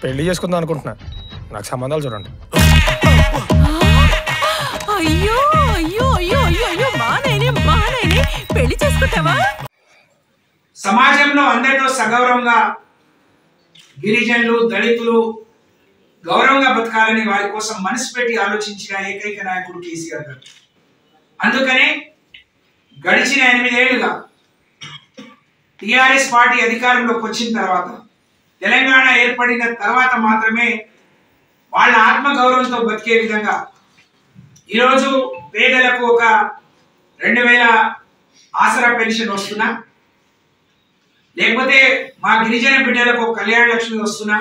పెళ్లి చేసుకుందాం అనుకుంటున్నా నాకు సంబంధాలు చూడండి అయ్యో అయ్యో అయ్యో అయ్యో అయ్యో మా నాయనే మా నాయనే పెళ్లి చేసుకుంటావా సమాజంలో అందరితో సగౌరవంగా గిరిజనులు దళితులు గౌరవంగా బతకాలని వారి కోసం మనసు పెట్టి ఆలోచించిన ఏకైక నాయకుడు కేసీఆర్ గారు అందుకనే గడిచిన ఎనిమిదేళ్లుగా టిఆర్ఎస్ పార్టీ అధికారంలోకి వచ్చిన తర్వాత తెలంగాణ ఏర్పడిన తర్వాత మాత్రమే వాళ్ళ ఆత్మ గౌరవంతో బతికే విధంగా ఈరోజు పేదలకు ఒక రెండు వేల ఆసరా పెన్షన్ వస్తున్నా లేకపోతే మా గిరిజన బిడ్డలకు ఒక కళ్యాణ లక్ష్మి వస్తున్నా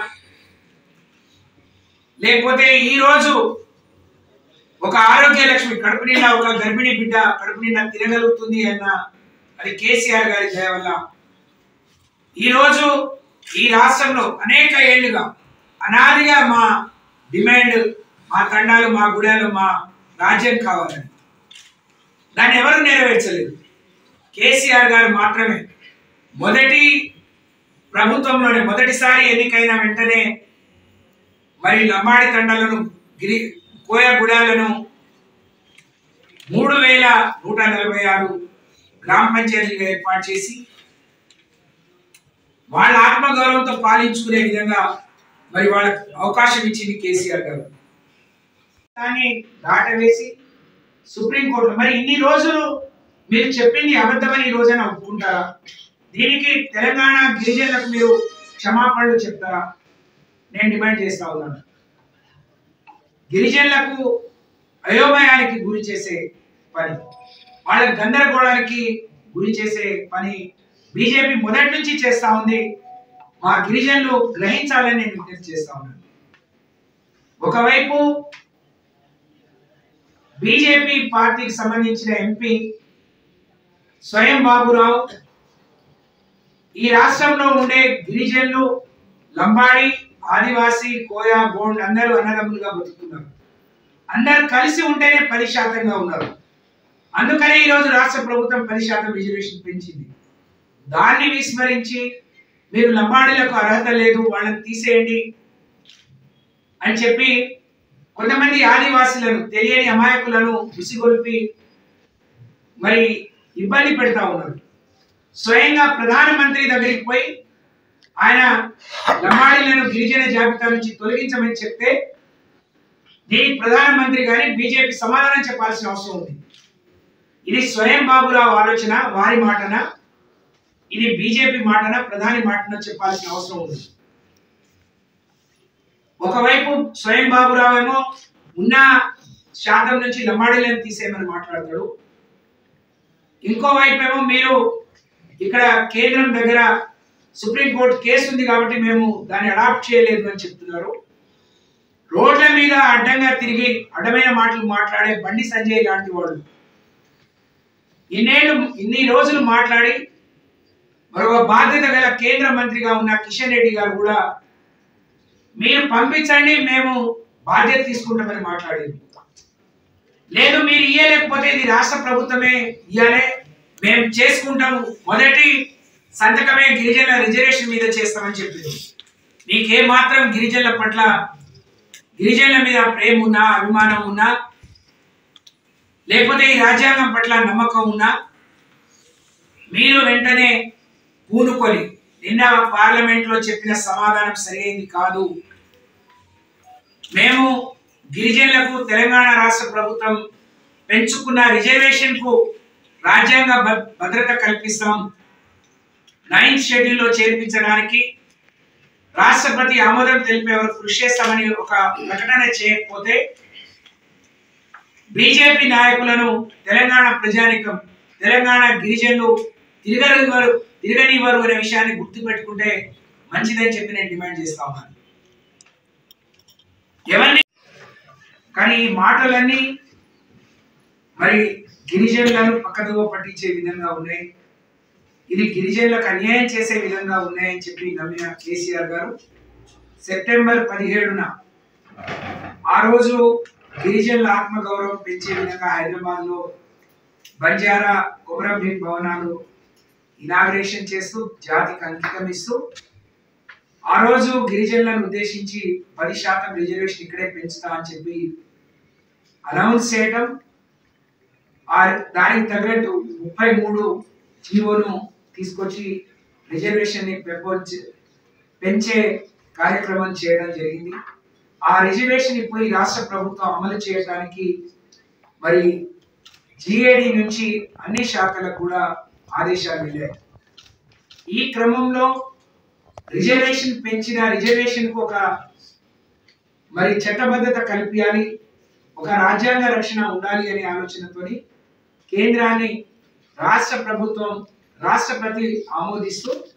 లేకపోతే ఈ రోజు ఒక ఆరోగ్య లక్ష్మి కడుపు నిండా ఒక గర్భిణీ బిడ్డ కడుపు నిండా తిరగలుగుతుంది అన్న అది కేసీఆర్ గారి దయ వల్ల ఈ రోజు ఈ రాష్ట్రంలో అనేక ఏళ్లుగా అనాదిగా మా డిమాండ్ మా తండాలు మా గుడాలు మా రాజ్యం కావాలని దాన్ని ఎవరు నెరవేర్చలేదు కేసీఆర్ గారు మాత్రమే మొదటి ప్రభుత్వంలోనే మొదటిసారి ఎన్నికైన వెంటనే మరి లంబాడి తండాలను గిరి కోయగూడాలను మూడు వేల నూట నలభై ఆరు గ్రామ పంచాయతీలుగా ఏర్పాటు చేసి వాళ్ళ ఆత్మగౌరవంతో పాలించుకునే విధంగా మరి వాళ్ళకి అవకాశం ఇచ్చింది కేసీఆర్ గారు దాన్ని దాటవేసి సుప్రీంకోర్టు మరి ఇన్ని రోజులు మీరు చెప్పింది అబద్ధమని ఈ రోజైనా ఒప్పుకుంటారా దీనికి తెలంగాణ గిరిజనులకు మీరు క్షమాపణలు చెప్తారా నేను డిమాండ్ చేస్తా ఉన్నాను గిరిజనులకు అయోమయానికి గురి చేసే పని వాళ్ళ గందరగోళానికి గురి చేసే పని బీజేపీ మొదటి నుంచి చేస్తా ఉంది మా గిరిజనులు గ్రహించాలని నేను విజ్ఞప్తి చేస్తా ఉన్నాను ఒకవైపు బీజేపీ పార్టీకి సంబంధించిన ఎంపీ స్వయం బాబురావు ఈ రాష్ట్రంలో ఉండే గిరిజనులు లంబాడి ఆదివాసి కోయా గోండ్ అందరూ అన్నదమ్ములుగా బతుకుతున్నారు అందరు కలిసి ఉంటేనే పది శాతంగా ఉన్నారు అందుకనే ఈరోజు రాష్ట్ర ప్రభుత్వం పది శాతం రిజర్వేషన్ పెంచింది దాన్ని విస్మరించి మీరు లంబాడీలకు అర్హత లేదు వాళ్ళని తీసేయండి అని చెప్పి కొంతమంది ఆదివాసులను తెలియని అమాయకులను విసిగొల్పి మరి ఇబ్బంది పెడతా ఉన్నారు స్వయంగా ప్రధానమంత్రి దగ్గరికి పోయి ఆయన లంబాడీలను గిరిజన జాబితా నుంచి తొలగించమని చెప్తే దీనికి ప్రధానమంత్రి గాని బీజేపీ సమాధానం చెప్పాల్సిన అవసరం ఉంది ఇది స్వయం బాబురావు ఆలోచన వారి మాటన ఇది బీజేపీ మాటన ప్రధాని మాటన చెప్పాల్సిన అవసరం ఉంది ఒకవైపు స్వయం బాబురావు ఏమో ఉన్న శాతం నుంచి లంబాడీలను తీసేయమని మాట్లాడతాడు ఇంకో వైపు ఏమో మీరు ఇక్కడ కేంద్రం దగ్గర సుప్రీంకోర్టు కేసు ఉంది కాబట్టి మేము దాన్ని అడాప్ట్ చేయలేదు అని చెప్తున్నారు రోడ్ల మీద అడ్డంగా తిరిగి అడ్డమైన మాటలు మాట్లాడే బండి సంజయ్ లాంటి వాళ్ళు ఇన్నేళ్ళు ఇన్ని రోజులు మాట్లాడి మరొక బాధ్యత గల కేంద్ర మంత్రిగా ఉన్న కిషన్ రెడ్డి గారు కూడా మీరు పంపించండి మేము బాధ్యత తీసుకుంటామని మాట్లాడింది లేదు మీరు ఇయ్యలేకపోతే ఇది రాష్ట్ర ప్రభుత్వమే ఇయ్యాలే మేము చేసుకుంటాము మొదటి సంతకమే గిరిజనుల రిజర్వేషన్ మీద చేస్తామని చెప్పింది నీకే మాత్రం గిరిజనుల పట్ల గిరిజనుల మీద ప్రేమ ఉన్నా అభిమానం ఉన్నా లేకపోతే ఈ రాజ్యాంగం పట్ల నమ్మకం ఉన్నా మీరు వెంటనే పూనుకొని నిన్న పార్లమెంట్ లో చెప్పిన సమాధానం సరైనది కాదు మేము గిరిజనులకు తెలంగాణ రాష్ట్ర ప్రభుత్వం పెంచుకున్న రిజర్వేషన్ కు రాజ్యాంగ భ- భద్రత కల్పిస్తాం నైన్త్ షెడ్యూల్ లో చేర్పించడానికి రాష్ట్రపతి ఆమోదం తెలిపే వరకు కృషి చేస్తామని ఒక ప్రకటన చేయకపోతే బీజేపీ నాయకులను తెలంగాణ ప్రజానికం తెలంగాణ గిరిజనులు తిరగనివ్వరు తిరగనివ్వరు అనే విషయాన్ని గుర్తుపెట్టుకుంటే మంచిదని చెప్పి నేను డిమాండ్ చేస్తా ఉన్నాను ఎవరిని కానీ ఈ మాటలన్నీ మరి గిరిజనులను పక్కదోవ పట్టించే విధంగా ఉన్నాయి ఇది గిరిజనులకు అన్యాయం చేసే విధంగా ఉన్నాయని చెప్పి నమ్మిన కేసీఆర్ గారు సెప్టెంబర్ పదిహేడున ఆ రోజు గిరిజనుల ఆత్మగౌరవం పెంచే విధంగా హైదరాబాద్ లో బంజారా కొమరం భీం భవనాలు ఇనాగ్రేషన్ చేస్తూ జాతికి అంకితం ఇస్తూ ఆ రోజు గిరిజనులను ఉద్దేశించి పది శాతం రిజర్వేషన్ ఇక్కడే పెంచుతా అని చెప్పి అనౌన్స్ చేయటం ఆ దానికి తగ్గట్టు ముప్పై మూడు జీవోను తీసుకొచ్చి రిజర్వేషన్ ని పెంపొంచి పెంచే కార్యక్రమం చేయడం జరిగింది ఆ రిజర్వేషన్ ఇప్పుడు ఈ రాష్ట్ర ప్రభుత్వం అమలు చేయడానికి మరి జిఏడి నుంచి అన్ని శాఖలకు కూడా ఆదేశాలు వెళ్ళాయి ఈ క్రమంలో రిజర్వేషన్ పెంచిన రిజర్వేషన్ కు ఒక మరి చట్టబద్ధత కల్పించాలి ఒక రాజ్యాంగ రక్షణ ఉండాలి అనే ఆలోచనతోని కేంద్రాన్ని రాష్ట్ర ప్రభుత్వం రాష్ట్రపతి ఆమోదిస్తూ